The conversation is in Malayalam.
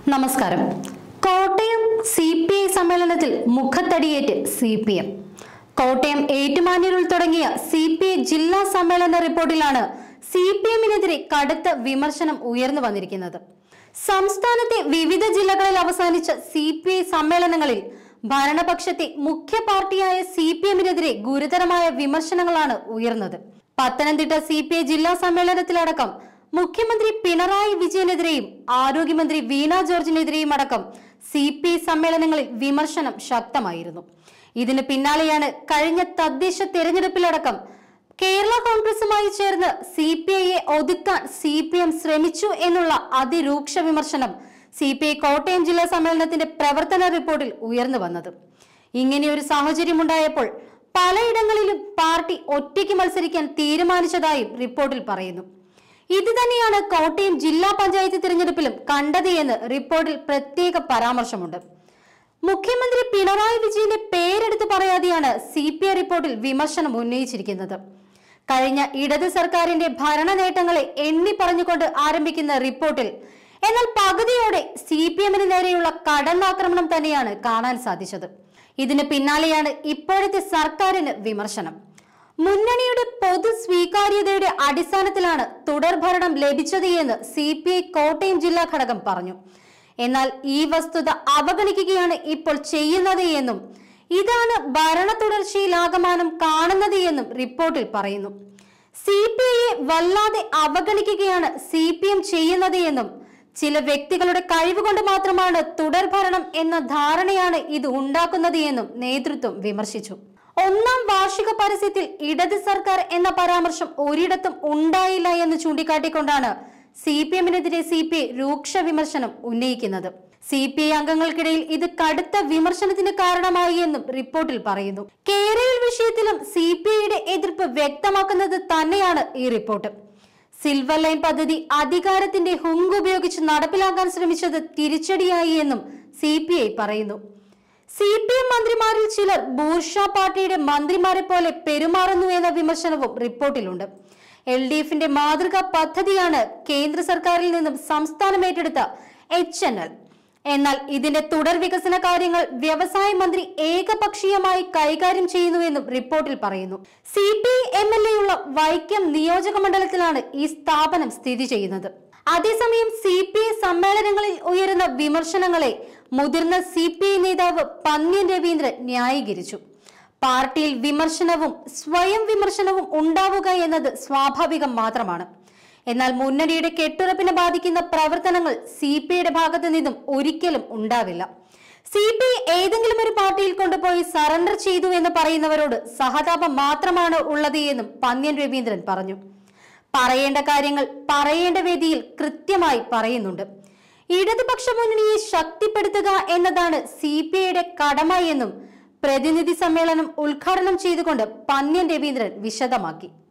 നമസ്കാരം കോട്ടയം സി പി ഐ സമ്മേളനത്തിൽ മുഖത്തടിയേറ്റ് സി പി എം കോട്ടയം ഏറ്റുമാനൂരിൽ തുടങ്ങിയ സി പി ഐ ജില്ലാ സമ്മേളന റിപ്പോർട്ടിലാണ് സി പി എമ്മിനെതിരെ കടുത്ത വിമർശനം ഉയർന്നു വന്നിരിക്കുന്നത് സംസ്ഥാനത്തെ വിവിധ ജില്ലകളിൽ അവസാനിച്ച സി പി ഐ സമ്മേളനങ്ങളിൽ ഭരണപക്ഷത്തെ മുഖ്യ പാർട്ടിയായ സി പി എമ്മിനെതിരെ ഗുരുതരമായ വിമർശനങ്ങളാണ് ഉയർന്നത് പത്തനംതിട്ട സി പി ഐ ജില്ലാ സമ്മേളനത്തിലടക്കം മുഖ്യമന്ത്രി പിണറായി വിജയനെതിരെയും ആരോഗ്യമന്ത്രി വീണ ജോർജിനെതിരെയും അടക്കം സി പി ഐ സമ്മേളനങ്ങളിൽ വിമർശനം ശക്തമായിരുന്നു ഇതിന് പിന്നാലെയാണ് കഴിഞ്ഞ തദ്ദേശ തെരഞ്ഞെടുപ്പിലടക്കം കേരള കോൺഗ്രസുമായി ചേർന്ന് സി പി ഐയെ ഒതുക്കാൻ സി പി എം ശ്രമിച്ചു എന്നുള്ള അതിരൂക്ഷ വിമർശനം സി പി ഐ കോട്ടയം ജില്ലാ സമ്മേളനത്തിന്റെ പ്രവർത്തന റിപ്പോർട്ടിൽ ഉയർന്നു വന്നത് ഇങ്ങനെയൊരു സാഹചര്യമുണ്ടായപ്പോൾ പലയിടങ്ങളിലും പാർട്ടി ഒറ്റയ്ക്ക് മത്സരിക്കാൻ തീരുമാനിച്ചതായും റിപ്പോർട്ടിൽ പറയുന്നു ഇത് തന്നെയാണ് കോട്ടയം ജില്ലാ പഞ്ചായത്ത് തിരഞ്ഞെടുപ്പിലും കണ്ടത് എന്ന് റിപ്പോർട്ടിൽ പ്രത്യേക പരാമർശമുണ്ട് മുഖ്യമന്ത്രി പിണറായി വിജയന്റെ പേരെടുത്ത് പറയാതെയാണ് സി പി ഐ റിപ്പോർട്ടിൽ വിമർശനം ഉന്നയിച്ചിരിക്കുന്നത് കഴിഞ്ഞ ഇടത് സർക്കാരിന്റെ ഭരണ നേട്ടങ്ങളെ എണ്ണി പറഞ്ഞുകൊണ്ട് ആരംഭിക്കുന്ന റിപ്പോർട്ടിൽ എന്നാൽ പകുതിയോടെ സി പി എമ്മിന് നേരെയുള്ള കടന്നാക്രമണം തന്നെയാണ് കാണാൻ സാധിച്ചത് ഇതിന് പിന്നാലെയാണ് ഇപ്പോഴത്തെ സർക്കാരിന് വിമർശനം മുന്നണിയുടെ പൊതു സ്വീകാര്യതയുടെ അടിസ്ഥാനത്തിലാണ് തുടർഭരണം ലഭിച്ചത് എന്ന് സി പി ഐ കോട്ടയം ജില്ലാ ഘടകം പറഞ്ഞു എന്നാൽ ഈ വസ്തുത അവഗണിക്കുകയാണ് ഇപ്പോൾ ചെയ്യുന്നത് എന്നും ഇതാണ് ഭരണ തുടർച്ചയിലാകമാനം കാണുന്നത് എന്നും റിപ്പോർട്ടിൽ പറയുന്നു സി പി ഐയെ വല്ലാതെ അവഗണിക്കുകയാണ് സി പി എം ചെയ്യുന്നത് എന്നും ചില വ്യക്തികളുടെ കഴിവുകൊണ്ട് മാത്രമാണ് തുടർഭരണം എന്ന ധാരണയാണ് ഇത് ഉണ്ടാക്കുന്നത് എന്നും നേതൃത്വം വിമർശിച്ചു ഒന്നാം വാർഷിക പരസ്യത്തിൽ ഇടത് സർക്കാർ എന്ന പരാമർശം ഒരിടത്തും ഉണ്ടായില്ല എന്ന് ചൂണ്ടിക്കാട്ടിക്കൊണ്ടാണ് സി പി എമ്മിനെതിരെ സി പി ഐ രൂക്ഷ വിമർശനം ഉന്നയിക്കുന്നത് സി പി ഐ അംഗങ്ങൾക്കിടയിൽ ഇത് കടുത്ത വിമർശനത്തിന് കാരണമായി എന്നും റിപ്പോർട്ടിൽ പറയുന്നു കേരള വിഷയത്തിലും സി പി ഐയുടെ എതിർപ്പ് വ്യക്തമാക്കുന്നത് തന്നെയാണ് ഈ റിപ്പോർട്ട് സിൽവർ ലൈൻ പദ്ധതി അധികാരത്തിന്റെ ഹുങ്ക് ഉപയോഗിച്ച് നടപ്പിലാക്കാൻ ശ്രമിച്ചത് തിരിച്ചടിയായി എന്നും സി പി ഐ പറയുന്നു സി പി എം മന്ത്രിമാരിൽ ചിലർ ബൂർഷ പാർട്ടിയുടെ മന്ത്രിമാരെ പോലെ പെരുമാറുന്നു എന്ന വിമർശനവും റിപ്പോർട്ടിലുണ്ട് എൽ ഡി എഫിന്റെ മാതൃകാ പദ്ധതിയാണ് കേന്ദ്ര സർക്കാരിൽ നിന്നും സംസ്ഥാനം ഏറ്റെടുത്ത എച്ച് എൻ എൽ എന്നാൽ ഇതിന്റെ തുടർ വികസന കാര്യങ്ങൾ വ്യവസായ മന്ത്രി ഏകപക്ഷീയമായി കൈകാര്യം ചെയ്യുന്നുവെന്നും റിപ്പോർട്ടിൽ പറയുന്നു C P M L A ഉള്ള വൈക്കം നിയോജക മണ്ഡലത്തിലാണ് ഈ സ്ഥാപനം സ്ഥിതി ചെയ്യുന്നത് അതേസമയം സി പി ഐ സമ്മേളനങ്ങളിൽ ഉയരുന്ന വിമർശനങ്ങളെ മുതിർന്ന സി പി ഐ നേതാവ് പന്ന്യൻ രവീന്ദ്രൻ ന്യായീകരിച്ചു പാർട്ടിയിൽ വിമർശനവും സ്വയം വിമർശനവും ഉണ്ടാവുക എന്നത് സ്വാഭാവികം മാത്രമാണ് എന്നാൽ മുന്നണിയുടെ കെട്ടുറപ്പിനെ ബാധിക്കുന്ന പ്രവർത്തനങ്ങൾ സി പി ഐയുടെ ഭാഗത്തു നിന്നും ഒരിക്കലും ഉണ്ടാവില്ല സി പി ഐ ഏതെങ്കിലും ഒരു പാർട്ടിയിൽ കൊണ്ടുപോയി സറണ്ടർ ചെയ്തു എന്ന് പറയുന്നവരോട് സഹതാപം മാത്രമാണ് ഉള്ളത് എന്നും പന്ന്യൻ രവീന്ദ്രൻ പറഞ്ഞു പറയേണ്ട കാര്യങ്ങൾ പറയേണ്ട വേദിയിൽ കൃത്യമായി പറയുന്നുണ്ട് ഇടതുപക്ഷ മുന്നണിയെ ശക്തിപ്പെടുത്തുക എന്നതാണ് സി പി ഐയുടെ കടമ എന്നും പ്രതിനിധി സമ്മേളനം ഉദ്ഘാടനം ചെയ്തുകൊണ്ട് പന്ന്യൻ രവീന്ദ്രൻ വിശദമാക്കി